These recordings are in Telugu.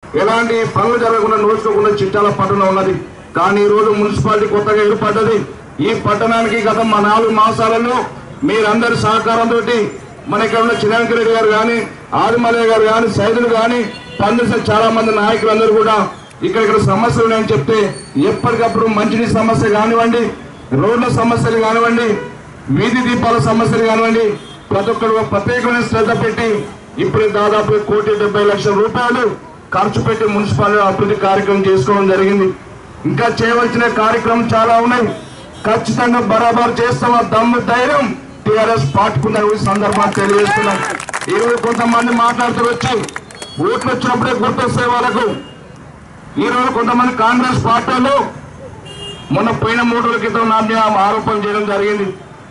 ఎలాంటి పనులు జరగకుండా నోచుకోకుండా చిట్టాల పట్టణం ఉన్నది కానీ ఈ రోజు మున్సిపాలిటీ కొత్తగా ఏర్పడ్డది ఈ పట్టణానికి గత మా నాలుగు మాసాలలో మీరందరి సహకారంతో మన ఇక్కడ ఉన్న చిరంజీవి రెడ్డి గారు కానీ ఆదిమలయ్య గారు కానీ సైదులు కానీ పనిచేసిన చాలా మంది నాయకులందరూ కూడా ఇక్కడ ఇక్కడ సమస్యలు ఉన్నాయని చెప్తే ఎప్పటికప్పుడు మంచినీటి సమస్య కానివ్వండి రోడ్ల సమస్యలు కానివ్వండి వీధి దీపాల సమస్యలు కానివ్వండి ప్రతి ఒక్కరు ప్రత్యేకమైన శ్రద్ధ పెట్టి ఇప్పుడు దాదాపు కోటి డెబ్బై లక్షల రూపాయలు ఖర్చు పెట్టి మున్సిపాలిటీ అభివృద్ధి కార్యక్రమం చేసుకోవడం జరిగింది ఇంకా చేయవలసిన కార్యక్రమం చాలా ఉన్నాయి ఖచ్చితంగా బరాబర్ చేస్తాం ఆ దమ్ము ధైర్యం టీఆర్ఎస్ పార్టీకుందని ఈ సందర్భాన్ని తెలియజేస్తున్నాం ఈరోజు కొంతమంది మాట్లాడుతూ వచ్చి ఓట్లు వచ్చినప్పుడే గుర్తొస్తాయి వాళ్ళకు ఈ రోజు కొంతమంది కాంగ్రెస్ పార్టీలు మొన్న పోయిన మూడు రోజుల క్రితం నా మీద ఆరోపణ చేయడం జరిగింది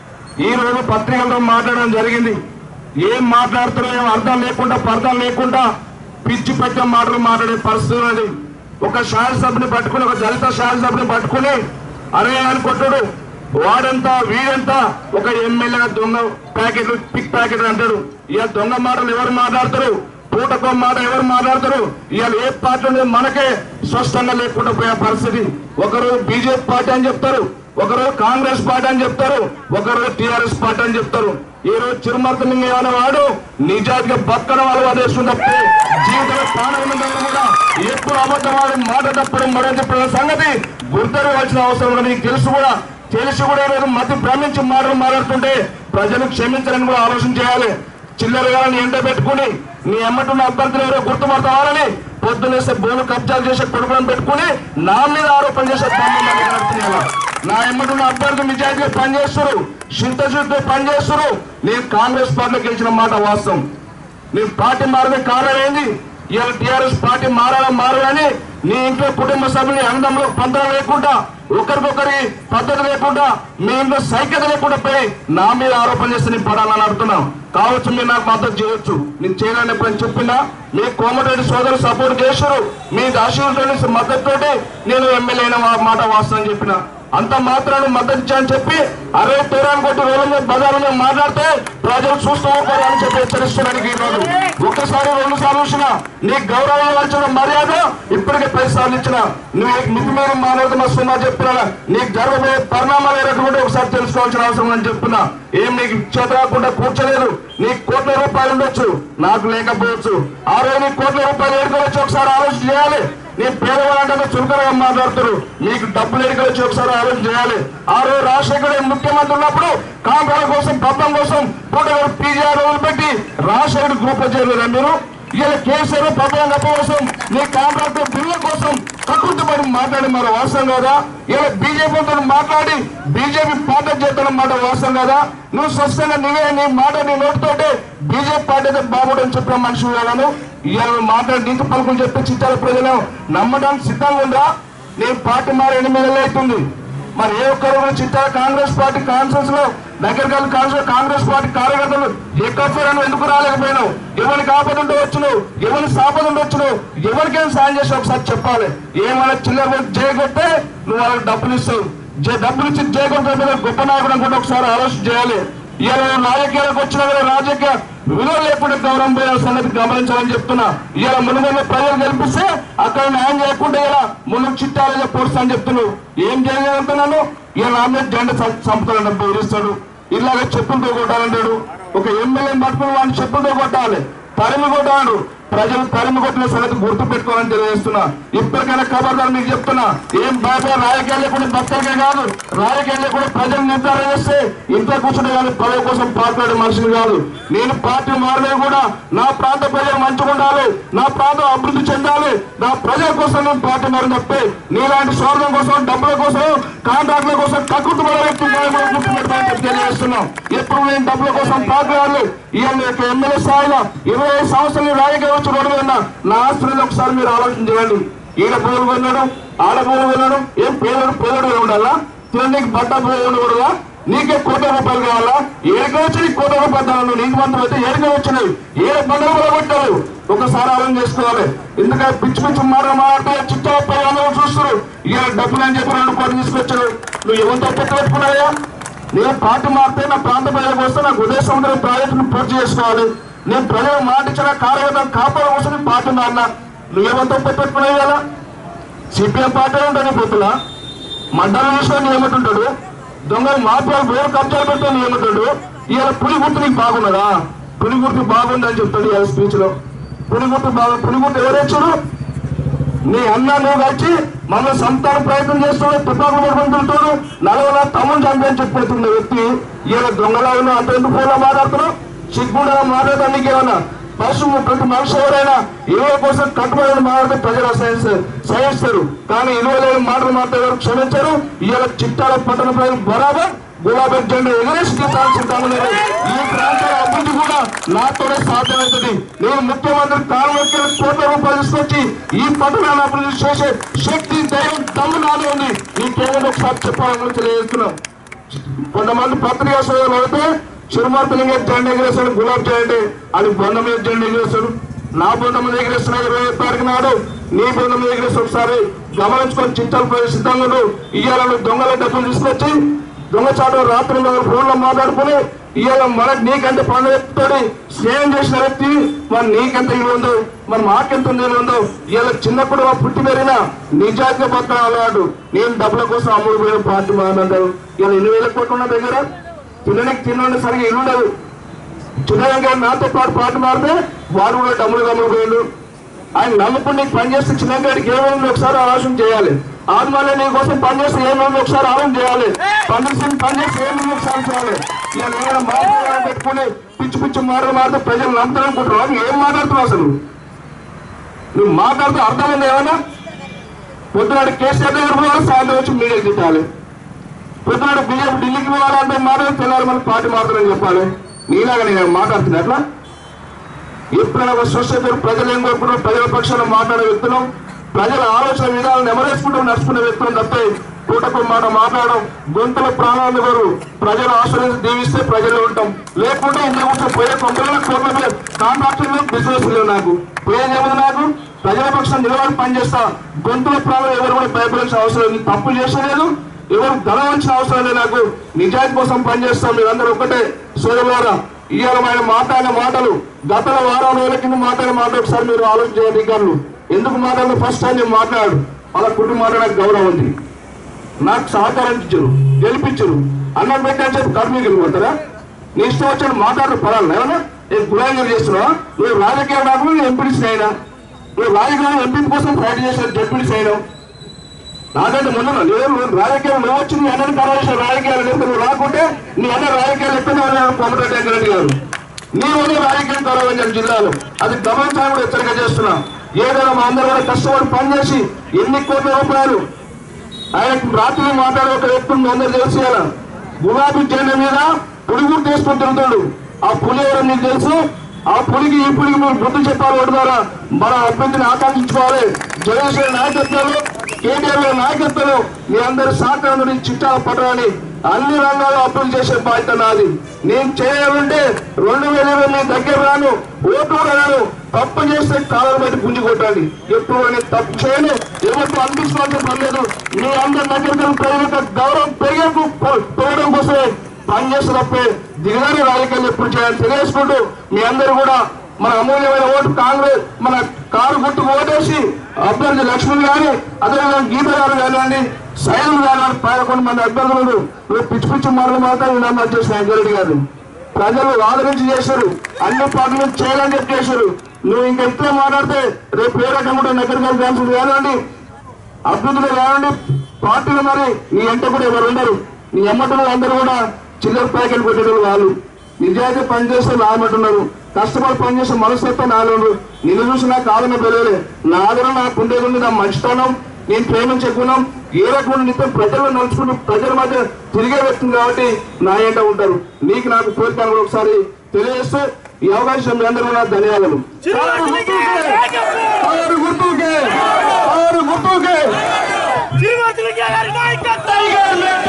ఈ రోజు పత్రికలతో మాట్లాడడం జరిగింది ఏం మాట్లాడుతున్నారో ఏం అర్థం లేకుండా పర్థం లేకుండా పిచ్చి పెట్టే మాటలు మాట్లాడే పరిస్థితి ఉన్నది ఒక శాసనసభని పట్టుకుని ఒక దళిత శాసనసభని పట్టుకుని అరే అని కొట్టుడు వాడంతా వీడంతా ఒక ఎమ్మెల్యే దొంగ ప్యాకెట్లు పిక్ ప్యాకెట్ అంటాడు ఇక దొంగ మాటలు ఎవరు మాట్లాడతారు పూటకో మాట ఎవరు మాట్లాడతారు ఇవాళ ఏ పార్టీ ఉంది మనకే స్పష్టంగా లేకుండా పోయే పరిస్థితి ఒకరు బీజేపీ పార్టీ అని చెప్తారు ఒకరు కాంగ్రెస్ పార్టీ అని చెప్తారు ఒకరు టిఆర్ఎస్ పార్టీ అని చెప్తారు ఈ రోజు చిరుమర్తలింగ అనే వాడు నిజాతిగా బతకడం అలవాటు వేస్తుంది తప్పితే జీవితంలో ప్రాణం ఉన్నందుకు కూడా ఎప్పుడు అబద్ధం ఆడి మాట తప్పడం మరో చెప్పిన సంగతి గుర్తెరవలసిన అవసరం ఉన్నది నీకు తెలుసు కూడా తెలిసి కూడా ఈరోజు మతి భ్రమించి మాటలు మాట్లాడుతుంటే ప్రజలు క్షమించాలని కూడా ఆలోచన చేయాలి చిల్లరగా నీ ఎండ పెట్టుకుని నీ ఎమ్మటున్న అభ్యర్థులు ఎవరో గుర్తుపడతావాలని పొద్దునేస్తే భూమి కబ్జాలు చేసే కొడుకులను పెట్టుకుని నా మీద ఆరోపణ చేసే పనులు నడుపుతున్నా నా ఎమ్మటున్న అభ్యర్థులు నిజాయితీగా పనిచేస్తారు చింతశుద్ధితో పనిచేస్తారు నేను కాంగ్రెస్ పార్టీలో గెలిచిన మాట వాస్తవం నేను పార్టీ మారదే కారణం ఏంది ఇవాళ టీఆర్ఎస్ పార్టీ మారాలని మారాలని నీ ఇంట్లో కుటుంబ సభ్యుని అందంలో పంతం లేకుండా ఒకరికొకరి పద్ధతి లేకుండా మీ ఇంట్లో సైక్యత లేకుండా పోయి నా మీద ఆరోపణ చేస్తే నేను పడాలని అడుగుతున్నాం కావచ్చు మీరు నాకు మద్దతు చేయొచ్చు నేను చేయాలని ఎప్పుడైనా చెప్పినా మీ కోమటిరెడ్డి సోదరు సపోర్ట్ చేశారు మీ ఆశీర్వాదంతో మద్దతుతోటి నేను ఎమ్మెల్యే అయిన మా- మాట వాస్తవం చెప్పిన అంత మాత్రాన్ని మద్దతు ఇచ్చాయని చెప్పి అరే తీరాన్ని కొట్టి రోజు బజారు మీద మాట్లాడితే ప్రజలు చూస్తూ ఉంటారు అని చెప్పి హెచ్చరిస్తున్నానికి ఈరోజు ఒక్కసారి రెండు సార్లు ఇచ్చిన నీకు గౌరవం ఇవ్వాల్సిన మర్యాద ఇప్పటికే పది సార్లు ఇచ్చిన నువ్వు మితి మీద మాట్లాడుతున్న సుమా చెప్పినా నీకు జరగబోయే పరిణామాలు ఏరకుండా ఒకసారి తెలుసుకోవాల్సిన అవసరం అని చెప్తున్నా ఏం నీకు చేత కాకుండా కూర్చోలేదు నీకు కోట్ల రూపాయలు ఉండొచ్చు నాకు లేకపోవచ్చు ఆ రోజు నీకు కోట్ల రూపాయలు ఏడుకోవచ్చు ఒకసారి ఆలోచన చేయాలి నేను పేదవాళ్ళంటే చురుకగా మాట్లాడుతారు మీకు డబ్బులు ఎడుకొచ్చి ఒకసారి ఆలోచన చేయాలి ఆ రోజు రాజశేఖర్ రెడ్డి ముఖ్యమంత్రి ఉన్నప్పుడు కాంగ్రెస్ కోసం పబ్బం కోసం పూట పీజీఆర్ రోజులు పెట్టి రాజశేఖర్ గ్రూప్ చేయలేదా మీరు ఇలా కేసీఆర్ పబ్బం గప్ప కోసం నీ కాంట్రాక్ట్ బిల్లుల కోసం కక్కుర్తిపడి మాట్లాడి మరి వాస్తవం కదా ఇలా బీజేపీతో మాట్లాడి బీజేపీ పార్టీ చేస్తున్న మాట వాస్తవం కదా నువ్వు స్పష్టంగా నీవే నీ మాట నీ నోటితోటే బీజేపీ పార్టీ అయితే బాగుండని చెప్పిన మనిషి కాను ఇవాళ మాట్లాడి నీతి పలుకులు చెప్పి చిట్టాల ప్రజలు నమ్మడానికి సిద్ధంగా ఉందా నేను పార్టీ మారి ఎనిమిది నెలలు అవుతుంది మరి ఏ ఒక్కరు కూడా చిట్టాల కాంగ్రెస్ పార్టీ కాన్ఫరెన్స్ లో దగ్గరికి వెళ్ళి కాంగ్రెస్ కాంగ్రెస్ పార్టీ కార్యకర్తలు ఎక్కడైనా ఎందుకు రాలేకపోయినావు ఎవరికి ఆపద ఉంటే వచ్చును ఎవరికి సాపద ఉంటే వచ్చును ఎవరికైనా సాయం చేసి ఒకసారి చెప్పాలి ఏమైనా చిల్లర చేయగొట్టే నువ్వు వాళ్ళకి డబ్బులు ఇస్తావు జే- డబ్బులు ఇచ్చి చేయగొట్టే మీద గొప్ప నాయకుడు అనుకుంటే ఒకసారి ఆలోచన చేయాలి ఇవాళ రాజకీయాలకు వచ్చిన కూడా రాజకీయ విలువ లేకుండా గౌరవం పోయే సంగతి గమనించాలని చెప్తున్నా ఇవాళ మునుగోలు ప్రజలు గెలిపిస్తే అక్కడ న్యాయం చేయకుండా ఇలా మునుగు చిట్టాలని పొడుస్తా అని చెప్తున్నావు ఏం చేయగలుగుతున్నాను ఇలా నా మీద జెండా చంపుతానంటే బెదిరిస్తాడు ఇలాగ చెప్పులతో కొట్టాలంటాడు ఒక ఎమ్మెల్యేని పట్టుకుని వాడిని చెప్పులతో కొట్టాలి తరిమి కొట్టాడు ప్రజలు తరిమి కొట్టిన సంగతి గుర్తు పెట్టుకోవాలని తెలియజేస్తున్నా ఇప్పటికైనా ఖబర్దారు మీకు చెప్తున్నా ఏం బాబా రాజకీయాలు లేకుండా భక్తులకే కాదు రాజకీయాలు లేకుండా ప్రజలు నిర్ధారణ చేస్తే ఇంట్లో కూర్చుంటే కానీ ప్రజల కోసం పాల్పడే మనిషిని కాదు నేను పార్టీ మారలేదు కూడా నా ప్రాంత ప్రజలు మంచిగా ఉండాలి నా ప్రాంతం అభివృద్ధి చెందాలి నా ప్రజల కోసం నేను పార్టీ మారిన తప్పే నీలాంటి స్వార్థం కోసం డబ్బుల కోసం కాంట్రాక్ట్ల కోసం కక్కుర్తి పడే వ్యక్తి గుర్తుపెట్టుకోవాలని చెప్పి తెలియజేస్తున్నాం ఎప్పుడు నేను డబ్బుల కోసం పాల్గొనాలి ఇవాళ యొక్క ఎమ్మెల్యే స్థాయిలో ఇరవై ఐదు సంవత్సరాలు రాజకీయ వచ్చి రోడ్డు మీద ఉన్నా. నా ఆస్తులను ఒకసారి మీరు ఆలోచన చేయండి ఈడ పూలు కొన్నాడు ఆడ పూలు కొన్నాడు ఏం పేదడు పేదడు ఉండాలా తినడానికి బట్ట పూలు ఉండకూడదా నీకే కోట్ల రూపాయలు కావాలా ఏడుగా వచ్చి నీకు కోట్ల రూపాయలు నీకు మంత్రం అయితే ఏడుగా వచ్చినాయి ఏడు పండుగ కూడా కొట్టారు ఒకసారి ఆలోచన చేసుకోవాలి ఎందుకంటే పిచ్చి పిచ్చి మాట మాట చిత్తపై అందరూ చూస్తారు ఇక డబ్బులు అని చెప్పి రెండు కోట్లు తీసుకొచ్చారు నువ్వు ఎవరితో పెట్టుకున్నాయా నేను పార్టీ మారితే నా ప్రాంత ప్రజలకు వస్తే నాకు ఉదయ ప్రాజెక్టును పూర్తి చేసుకోవాలి నేను ప్రజలకు మాట ఇచ్చిన కార్యకర్తను కాపాడ కోసం నేను పార్టీ మారినా నువ్వేమంతా పెట్టుకున్నావు కదా సిపిఎం పార్టీ ఉంటుంది పొత్తులా మండలం చూసుకొని నియమతుంటాడు దొంగలు మాఫియాలు వేరు కబ్జాలు పెట్టి నియమతాడు ఇవాళ పులి గుర్తు నీకు బాగున్నదా పులి గుర్తు బాగుందని చెప్తాడు ఇవాళ స్పీచ్ లో పులి గుర్తు బాగా పులి గుర్తు ఎవరొచ్చారు నీ అన్న నువ్వు వచ్చి మన సంతాన ప్రయత్నం చేస్తున్నాడు తుపాకులు పడుకుంటుంటాడు నలభై తమ్ముడు చంపని చెప్పిపోతున్న వ్యక్తి ఈయన దొంగలాగా అంత ఎందుకు ఫోన్లో మాట్లాడుతున్నావు సిగ్గుండా మాట్లాడడానికి ఏమన్నా పశు ప్రతి మనిషి ఎవరైనా ఇరవై కోసం కట్టుబడి మాట్లాడితే ప్రజలు సహించ సహిస్తారు కానీ ఇరవై లేని మాటలు మాట్లాడారు క్షమించారు ఇవాళ చిట్టాల పట్టణ ప్రజలు బరాబర్ గులాబీ జెండా ఎగరేసి తీర్చాలని సిద్ధంగా ఉన్నారు. ఈ ప్రాంతాల అభివృద్ధి కూడా నాతోనే సాధ్యమవుతుంది నేను ముఖ్యమంత్రి కారణంకి కోట్ల రూపాయలు తీసుకొచ్చి ఈ పట్టణాన్ని అభివృద్ధి చేసే శక్తి ధైర్యం దమ్ము నాదే ఉంది నీకేమైనా ఒకసారి చెప్పాలని తెలియజేస్తున్నాం కొంతమంది పత్రికా సోదరులు అయితే చిరుమర్తలింగ జెండా ఎగిరేస్తాడు గులాబ్ చేయండి అది బొంద మీద జెండా ఎగిరేస్తాడు నా బొంద మీద ఎగిరేస్తున్నా ఇరవై ఐదు తారీఖు నాడు నీ బొంద మీద ఎగిరేస్తే ఒకసారి గమనించుకొని చింతలు పోయి సిద్ధంగా ఉండు. ఇవాళ నువ్వు దొంగల డబ్బులు తీసుకొచ్చి దొంగచాటు రాత్రి ఫోన్లో మాట్లాడుకుని ఇవాళ మనకు నీకంటే పండుగ చెప్తాడు స్నేహం చేసిన వ్యక్తి మరి నీకెంత ఇల్లు ఉందో మరి మాకెంత ఇల్లు ఉందో ఇవాళ చిన్నప్పుడు మా పుట్టి పెరిగిన నిజాయితీ పత్రం అలవాటు నేను డబ్బుల కోసం అమ్ముడు పోయిన పార్టీ మాట్లాడారు ఇలా ఎన్ని వేల కోట్లు ఉన్న దగ్గర తినడానికి తినండి సరిగా ఇల్లు ఉండదు చిన్నగా నాతో పాటు పాటు మారితే వాడు కూడా డమ్ములు డమ్ములు పోయిండు ఆయన నమ్ముకుని నీకు పనిచేస్తే చిన్నగాడికి ఏమైంది ఒకసారి ఆలోచన చేయాలి ఆత్మలే నీ కోసం పనిచేస్తే ఏమైంది ఒకసారి ఆలోచన చేయాలి పండిస్తే పనిచేస్తే ఏమైంది ఒకసారి చేయాలి ఇలా ఏమైనా మాట్లాడాలని పెట్టుకుని పిచ్చి పిచ్చి మాటలు మారితే ప్రజలు నమ్ముతారనుకుంటున్నావు నువ్వు ఏం మాట్లాడుతున్నావు అసలు నువ్వు మాట్లాడుతూ అర్థమైంది ఏమైనా పొద్దునాడు కేసీఆర్ దగ్గర పోవాలి సాయంత్రం వచ్చి మీడియాకి తిట్టాలి పొద్దునాడు బీజేపీ ఢిల్లీకి పోవాలంటే మాత్రం తెల్లారి మనకి పార్టీ మాత్రమని చెప్పాలి నీలాగా నేను మాట్లాడుతున్నా అట్లా ఎప్పుడైనా ఒక స్వచ్ఛత ప్రజలు ఏం కోరుకున్నారు ప్రజల పక్షాన మాట్లాడే వ్యక్తులు ప్రజల ఆలోచన విధానాలను నెమరేసుకుంటూ నడుచుకునే వ్యక్తులు తప్పే పూటకు మాట మాట్లాడడం గొంతుల ప్రాణాలు వారు ప్రజల ఆశ్రయించి దీవిస్తే ప్రజలు ఉంటాం లేకుంటే ఇంట్లో కూర్చొని పోయే కొంపలలో కోట్ల కాంట్రాక్టర్లు బిజినెస్ లేవు నాకు పోయేది ఏముంది నాకు ప్రజల పక్షం నిలబడి పనిచేస్తా గొంతుల ప్రాణాలు ఎవరు కూడా భయపడాల్సిన అవసరం లేదు తప్పు చేసలేదు ఎవరు ధనవంచిన అవసరం లేదు నాకు నిజాయితీ కోసం పనిచేస్తాం మీరందరూ ఒకటే సోదరులారా ఇవాళ ఆయన మాట్లాడిన మాటలు గత వారం రోజుల కింద మాట్లాడిన మాట ఒకసారి మీరు ఆలోచన చేయండి అధికారులు ఎందుకు మాట్లాడిన ఫస్ట్ టైం నేను మాట్లాడు వాళ్ళ కుటుంబం మాట్లాడడానికి గౌరవం ఉంది నాకు సహకారం ఇచ్చారు గెలిపించారు అన్నం పెట్టని చెప్పి కర్మీకి వెళ్ళిపోతారా నీ ఇష్టం వచ్చాడు మాట్లాడు పడాలి ఏమన్నా నేను గులాంగిరి చేస్తున్నావా నువ్వు రాజకీయ నాకు ఎంపీడీసీ అయినా నువ్వు రాజకీయ ఎంపీ కోసం ఫైట్ చేసిన జడ్పీడీసీ అయినావు నాకంటే మొన్న లేదు రాజకీయాలు నువ్వు వచ్చి నీ అన్నని కలవలసిన రాజకీయాలు లేకపోతే నువ్వు రాకుంటే నీ అన్న రాజకీయాలు ఎక్కడ ఉన్నాడు కోమటిరెడ్డి వెంకరెడ్డి గారు నీ వల్ల రాజకీయం కలవని జిల్లాలో అది గమనించాలని కూడా హెచ్చరిక చేస్తున్నా ఏదైనా మా అందరూ కూడా కష్టపడి పనిచేసి ఎన్ని కోట్ల రూపాయలు ఆయనకు రాత్రి మాట్లాడే ఒక వ్యక్తిని మీ అందరూ తెలిసి అలా గులాబీ జెండా మీద పులి గుర్తు తీసుకొని తిరుగుతాడు ఆ పులి ఎవరో నీకు తెలుసు ఆ పులికి ఈ పులికి మీరు గుర్తు చెప్పాలి ఒకటి ద్వారా మన అభ్యర్థిని ఆకాంక్షించుకోవాలి జగదీష్ గారి నాయకత్వంలో కేటీఆర్ గారి నాయకత్వంలో మీ అందరి సహకారం నుండి చిట్టాల పట్టణాన్ని అన్ని రంగాల్లో అభివృద్ధి చేసే బాధ్యత నాది నేను చేయాలంటే రెండు వేల ఇరవై మీ దగ్గర రాను ఓటు కూడా రాను తప్పు చేస్తే కాలం బట్టి గుంజి కొట్టండి ఎప్పుడు నేను తప్పు చేయను ఎవరికి అనిపించుకోవాల్సిన పని లేదు మీ అందరి దగ్గర ప్రజలకు గౌరవం పెరిగే పోవడం కోసమే పనిచేస్తే తప్పే దిగదారి రాజకీయాలు ఎప్పుడు చేయాలని తెలియజేసుకుంటూ మీ అందరూ కూడా మన అమూల్యమైన ఓటు కాంగ్రెస్ మన కారు గుర్తుకు ఓటేసి అభ్యర్థి లక్ష్మణ్ గాని అదేవిధంగా గీత గారు కానివ్వండి సైన్లు కానివ్వండి పదకొండు మంది అభ్యర్థులు నువ్వు పిచ్చి పిచ్చి మాటలు మాత్రం నన్ను వచ్చేసి వెంకరెడ్డి గారు ప్రజలు ఆదరించి చేశారు అన్ని పార్టీలు చేయాలని చెప్పి చేశారు నువ్వు ఇంకా ఇట్లే మాట్లాడితే రేపు ఏ రకంగా కూడా నగరికల్ కాన్సల్ కానివ్వండి అభివృద్ధులు కానివ్వండి పార్టీలు మరి నీ ఎంట కూడా ఎవరు ఉండరు నీ ఎమ్మటలు అందరూ కూడా చిల్లర ప్యాకెట్ పెట్టేటోళ్ళు వాళ్ళు నిజాయితీ పనిచేస్తే నాయమంటున్నారు కష్టపడి పనిచేసే మనస్తత్వం నాలో నిన్ను చూసి నాకు కాదన్న పిల్లలే నా ఆదరణ నాకు ఉండేది నా మంచితనం నేను ప్రేమించే గుణం ఏ రకమైన నిత్యం ప్రజల్లో నడుచుకుంటూ ప్రజల మధ్య తిరిగే వ్యక్తి కాబట్టి నా ఏంట ఉంటారు నీకు నాకు కోరికను కూడా ఒకసారి తెలియజేస్తూ ఈ అవకాశం మీ అందరూ నాకు ధన్యవాదాలు ఆరు గుర్తుకే ఆరు గుర్తుకే శ్రీమంతులకి గారి నాయకత్వం టైగర్ లెఫ్ట్